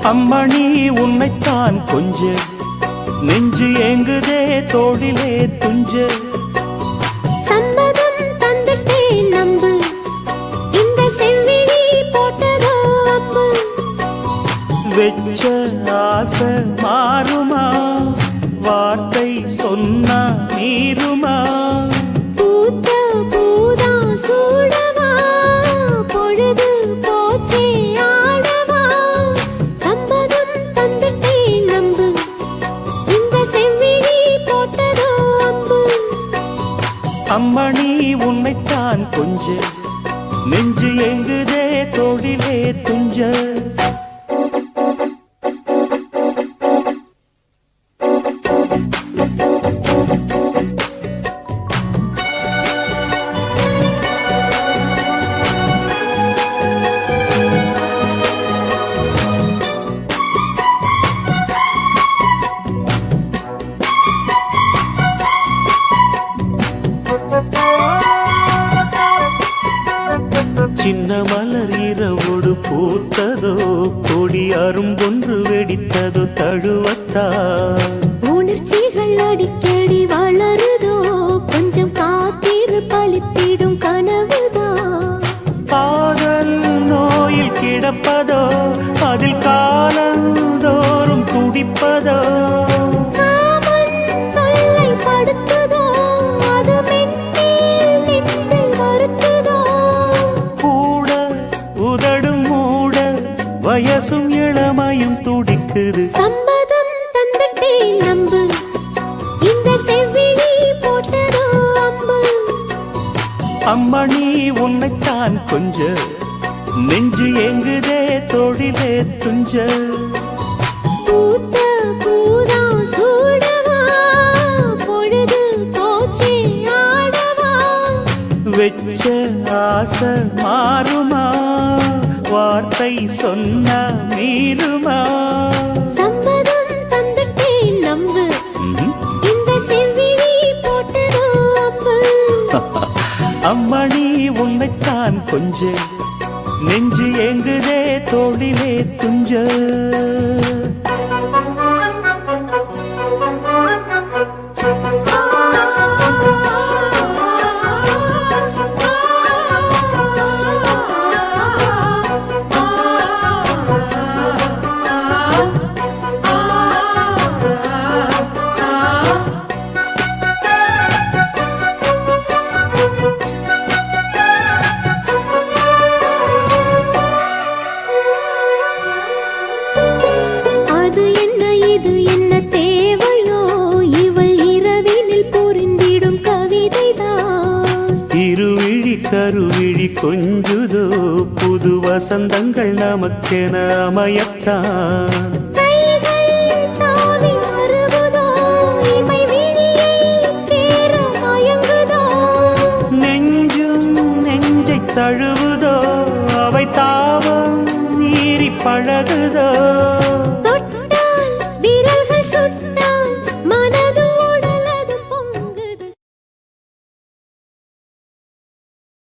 அம்மணி உன்னைத்தான் கொஞ்ச நெஞ்சு ஏங்குதே தோளிலே துஞ்ச சம்மதம் தந்துட்டேன் நம்பு இந்த செவ்விழி போட்டதோ அம்பு வெச்ச ஆசை மாறுமா வார்த்தை சொன்னா நீருமா பூத்த பூதா சூடவா பொழுது போச்சே ஆடவா சம்மதம் தந்துட்டேன் நம்பு இந்த செவ்விழி போட்டதோ அம்பு அம்மணி உன்னைத்தான் கொஞ்ச நெஞ்சு எங்குதே தோளிலே துஞ்ச சின்ன மலர் இரவோடு பூத்ததோ கொடி அரும்பொன்று வெடித்ததோ தழுவத்தா உணர்ச்சிகள் அடிக்கடி வளருதோ கொஞ்சம் காத்திரு பலித்திடும் கனவுதான் காதல் நோயில் கிடப்பதோ அதில் காலந்தோறும் துடிப்பதோ காமன் தொல்லை படுத்துதோ அது மென்மேல் நெஞ்சை வருத்துதோ கூட உதடும் மூட வயசும் இளமையும் துடிக்குது சம்மதம் தந்துட்டேன் நம்பு இந்த செவ்விழி போட்டதோ அம்பு அம்மணி உன்னைத்தான் கொஞ்ச நெஞ்சு எங்குதே தொழிலே துஞ்ச பூத்த பூதா சூடவா பொழுது போச்சே ஆடவா வெச்ச ஆசை மாறுமா வார்த்தை சொன்னா மீறுமா சம்மதம் தந்துட்டேன் நம்பு ம்ஹும். இந்த செவ்விழி போட்டதோ அம்பு அம்மணி உன்னைத்தான் கொஞ்ச நெஞ்சு எங்குதே தோளிலே துஞ்ச அது என்ன இது என்ன தேவையோ இவள் இரவினில் புரிந்திடும் கவிதைதான் இருவிழி கருவிழி கொஞ்சுதோ புது வசந்தங்கள் நமக்கென அமையத்தான் கைகள் தாவி வருவதோ இமை விழியைச் சேர மயங்குதோ நெஞ்சும் நெஞ்சை தழுவுதோ அவை தாவம் மீறி பழகுதோ